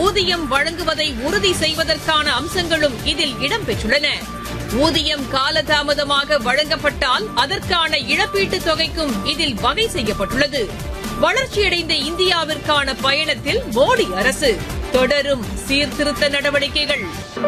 ஊதியம் வழங்குவதை உறுதி செய்வதற்கான அம்சங்களும் இதில் இடம்பெற்றுள்ளன ஊதியம் காலதாமதமாக வழங்கப்பட்டால் அதற்கான இழப்பீட்டுத் தொகைக்கும் இதில் வகை செய்யப்பட்டுள்ளது வளர்ச்சியடைந்த இந்தியாவிற்கான பயணத்தில் மோடி அரசு தொடரும் சீர்திருத்த நடவடிக்கைகள்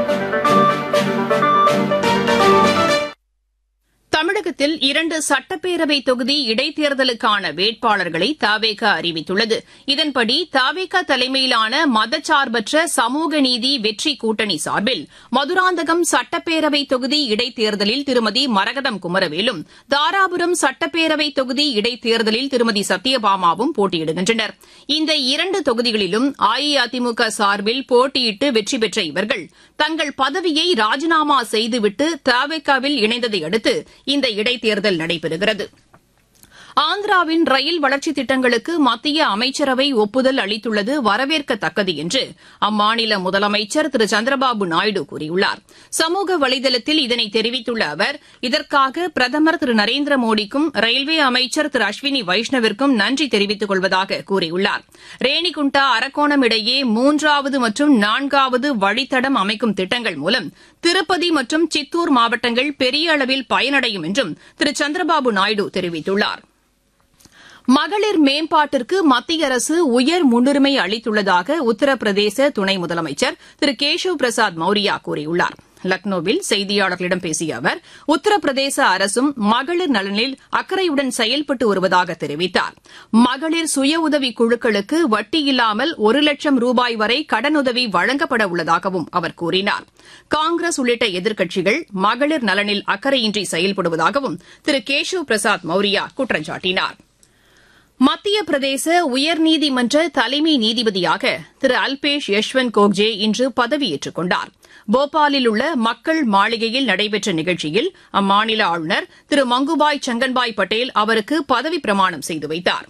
தமிழகத்தில் இரண்டு சட்டப்பேரவை தொகுதி இடைத்தேர்தலுக்கான வேட்பாளர்களை தாவேக அறிவித்துள்ளது இதன்படி தாவேக தலைமையிலான மதச்சார்பற்ற சமூக நீதி வெற்றி கூட்டணி சார்பில் மதுராந்தகம் சட்டப்பேரவை தொகுதி இடைத்தேர்தலில் திருமதி மரகதம் குமரவேலும் தாராபுரம் சட்டப்பேரவை தொகுதி இடைத்தேர்தலில் திருமதி சத்யபாமாவும் போட்டியிடுகின்றனர் இந்த இரண்டு தொகுதிகளிலும் அஇஅதிமுக சார்பில் போட்டியிட்டு வெற்றி பெற்ற இவர்கள் தங்கள் பதவியை ராஜினாமா செய்துவிட்டு தவேகாவில் இணைந்ததை அடுத்து இந்த இடைத்தேர்தல் நடைபெறுகிறது ஆந்திராவின் ரயில் வளர்ச்சித் திட்டங்களுக்கு மத்திய அமைச்சரவை ஒப்புதல் அளித்துள்ளது வரவேற்கத்தக்கது என்று அம்மாநில முதலமைச்சர் திரு சந்திரபாபு நாயுடு கூறியுள்ளார் சமூக வலைதளத்தில் இதனை தெரிவித்துள்ள அவர் இதற்காக பிரதமர் திரு நரேந்திர மோடிக்கும் ரயில்வே அமைச்சர் திரு அஸ்வினி வைஷ்ணவிற்கும் நன்றி தெரிவித்துக் கொள்வதாக கூறியுள்ளார் ரேணிகுண்டா அரக்கோணம் இடையே மூன்றாவது மற்றும் நான்காவது வழித்தடம் அமைக்கும் திட்டங்கள் மூலம் திருப்பதி மற்றும் சித்தூர் மாவட்டங்கள் பெரிய அளவில் பயனடையும் என்றும் திரு சந்திரபாபு நாயுடு தெரிவித்துள்ளார் மகளிர் மேம்பாட்டிற்கு மத்திய அரசு உயர் முன்னுரிமை அளித்துள்ளதாக உத்தரப்பிரதேச துணை முதலமைச்சர் திரு கேஷவ் பிரசாத் மௌரியா கூறியுள்ளார் லக்னோவில் செய்தியாளர்களிடம் பேசிய அவர் உத்தரப்பிரதேச அரசும் மகளிர் நலனில் அக்கறையுடன் செயல்பட்டு வருவதாக தெரிவித்தார் மகளிர் சுய உதவிக் குழுக்களுக்கு வட்டியில்லாமல் ஒரு லட்சம் ரூபாய் வரை கடனுதவி வழங்கப்பட உள்ளதாகவும் அவர் கூறினார் காங்கிரஸ் உள்ளிட்ட எதிர்க்கட்சிகள் மகளிர் நலனில் அக்கறையின்றி செயல்படுவதாகவும் திரு கேஷவ் பிரசாத் மௌரியா குற்றம் சாட்டினாா் மத்திய பிரதேச உயர்நீதிமன்ற தலைமை நீதிபதியாக திரு அல்பேஷ் யஷ்வந்த் கோக்ஜே இன்று பதவியேற்றுக் கொண்டார் போபாலில் உள்ள மக்கள் மாளிகையில் நடைபெற்ற நிகழ்ச்சியில் அம்மாநில ஆளுநர் திரு மங்குபாய் சங்கன்பாய் பட்டேல் அவருக்கு பதவிப் பிரமாணம் செய்து வைத்தார்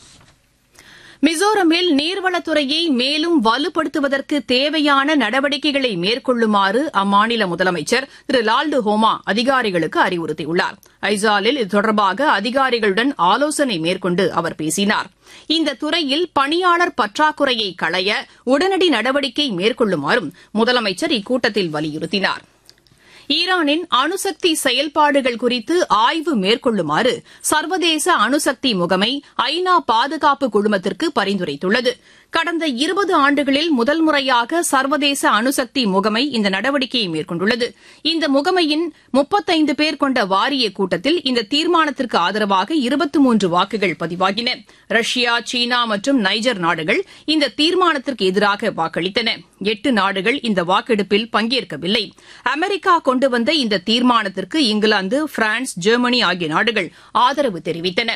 மிசோரமில் நீர்வளத்துறையை மேலும் வலுப்படுத்துவதற்கு தேவையான நடவடிக்கைகளை மேற்கொள்ளுமாறு அம்மாநில முதலமைச்சர் திரு லால்டு ஹோமா அதிகாரிகளுக்கு அறிவுறுத்தியுள்ளார் ஐசாலில் இது தொடர்பாக அதிகாரிகளுடன் ஆலோசனை மேற்கொண்டு அவர் பேசினார் இந்த துறையில் பணியாளர் பற்றாக்குறையை களைய உடனடி நடவடிக்கை மேற்கொள்ளுமாறும் முதலமைச்சர் இக்கூட்டத்தில் வலியுறுத்தினார் ஈரானின் அணுசக்தி செயல்பாடுகள் குறித்து ஆய்வு மேற்கொள்ளுமாறு சர்வதேச அணுசக்தி முகமை ஐநா பாதுகாப்பு குழுமத்திற்கு பரிந்துரைத்துள்ளது கடந்த இருபது ஆண்டுகளில் முதல் முறையாக சர்வதேச அணுசக்தி முகமை இந்த நடவடிக்கையை மேற்கொண்டுள்ளது இந்த முகமையின் முப்பத்தைந்து பேர் கொண்ட வாரிய கூட்டத்தில் இந்த தீர்மானத்திற்கு ஆதரவாக இருபத்தி மூன்று வாக்குகள் பதிவாகின ரஷ்யா சீனா மற்றும் நைஜர் நாடுகள் இந்த தீர்மானத்திற்கு எதிராக வாக்களித்தன எட்டு நாடுகள் இந்த வாக்கெடுப்பில் பங்கேற்கவில்லை அமெரிக்கா கொண்டு வந்த இந்த தீர்மானத்திற்கு இங்கிலாந்து பிரான்ஸ் ஜெர்மனி ஆகிய நாடுகள் ஆதரவு தெரிவித்தன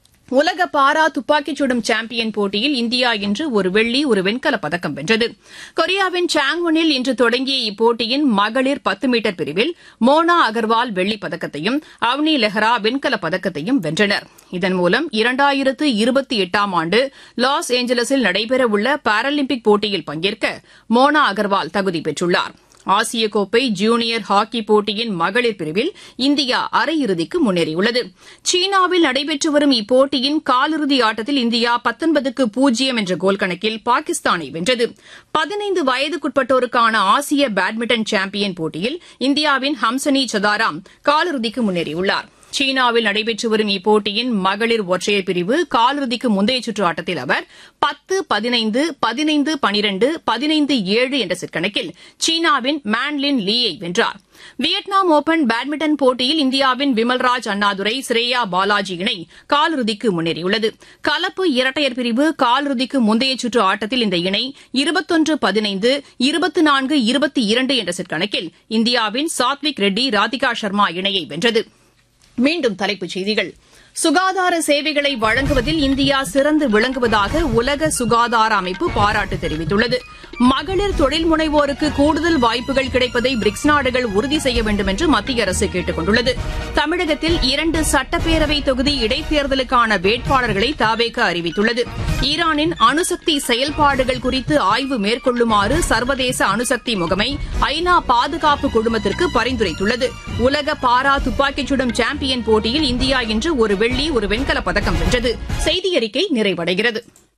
உலக பாரா துப்பாக்கிச் சுடும் சாம்பியன் போட்டியில் இந்தியா இன்று ஒரு வெள்ளி ஒரு வெண்கலப் பதக்கம் வென்றது கொரியாவின் சாங்வனில் இன்று தொடங்கிய இப்போட்டியின் மகளிர் பத்து மீட்டர் பிரிவில் மோனா அகர்வால் வெள்ளிப் பதக்கத்தையும் அவனி லெஹ்ரா வெண்கலப் பதக்கத்தையும் வென்றனர் இதன் மூலம் இரண்டாயிரத்து இருபத்தி எட்டாம் ஆண்டு லாஸ் ஏஞ்சலஸில் நடைபெறவுள்ள பாராலிம்பிக் போட்டியில் பங்கேற்க மோனா அகர்வால் தகுதி பெற்றுள்ளாா் ஆசிய கோப்பை ஜூனியர் ஹாக்கி போட்டியின் மகளிர் பிரிவில் இந்தியா அரையிறுதிக்கு முன்னேறியுள்ளது சீனாவில் நடைபெற்று வரும் இப்போட்டியின் காலிறுதி ஆட்டத்தில் இந்தியா பத்தொன்பதுக்கு பூஜ்ஜியம் என்ற கோல் கணக்கில் பாகிஸ்தானை வென்றது பதினைந்து வயதுக்குட்பட்டோருக்கான ஆசிய பேட்மிண்டன் சாம்பியன் போட்டியில் இந்தியாவின் ஹம்சனி சதாராம் காலிறுதிக்கு முன்னேறியுள்ளாா் சீனாவில் நடைபெற்று வரும் இப்போட்டியின் மகளிர் ஒற்றையர் பிரிவு காலிறுதிக்கு முந்தைய சுற்று ஆட்டத்தில் அவர் பத்து பதினைந்து பதினைந்து பனிரெண்டு பதினைந்து ஏழு என்ற செட் கணக்கில் சீனாவின் மேன்லின் லீயை வென்றார் வியட்நாம் ஓபன் பேட்மிண்டன் போட்டியில் இந்தியாவின் விமல்ராஜ் அண்ணாதுரை ஸ்ரேயா பாலாஜி இணை காலிறுதிக்கு முன்னேறியுள்ளது கலப்பு இரட்டையர் பிரிவு காலிறுதிக்கு முந்தைய சுற்று ஆட்டத்தில் இந்த இணை இருபத்தொன்று பதினைந்து இருபத்தி நான்கு இருபத்தி இரண்டு என்ற செட் கணக்கில் இந்தியாவின் சாத்விக் ரெட்டி ராதிகா சர்மா இணையை வென்றது மீண்டும் தலைப்புச் செய்திகள் சுகாதார சேவைகளை வழங்குவதில் இந்தியா சிறந்து விளங்குவதாக உலக சுகாதார அமைப்பு பாராட்டு தெரிவித்துள்ளது மகளிர் தொழில் முனைவோருக்கு கூடுதல் வாய்ப்புகள் கிடைப்பதை பிரிக்ஸ் நாடுகள் உறுதி செய்ய வேண்டும் என்று மத்திய அரசு கேட்டுக் கொண்டுள்ளது தமிழகத்தில் இரண்டு சட்டப்பேரவை தொகுதி இடைத்தேர்தலுக்கான வேட்பாளர்களை தாவேக அறிவித்துள்ளது ஈரானின் அணுசக்தி செயல்பாடுகள் குறித்து ஆய்வு மேற்கொள்ளுமாறு சர்வதேச அணுசக்தி முகமை ஐநா பாதுகாப்பு குழுமத்திற்கு பரிந்துரைத்துள்ளது உலக பாரா துப்பாக்கிச் சுடும் சாம்பியன் போட்டியில் இந்தியா இன்று ஒரு வெள்ளி ஒரு வெண்கலப் பதக்கம் வென்றது செய்தி அறிக்கை நிறைவடைகிறது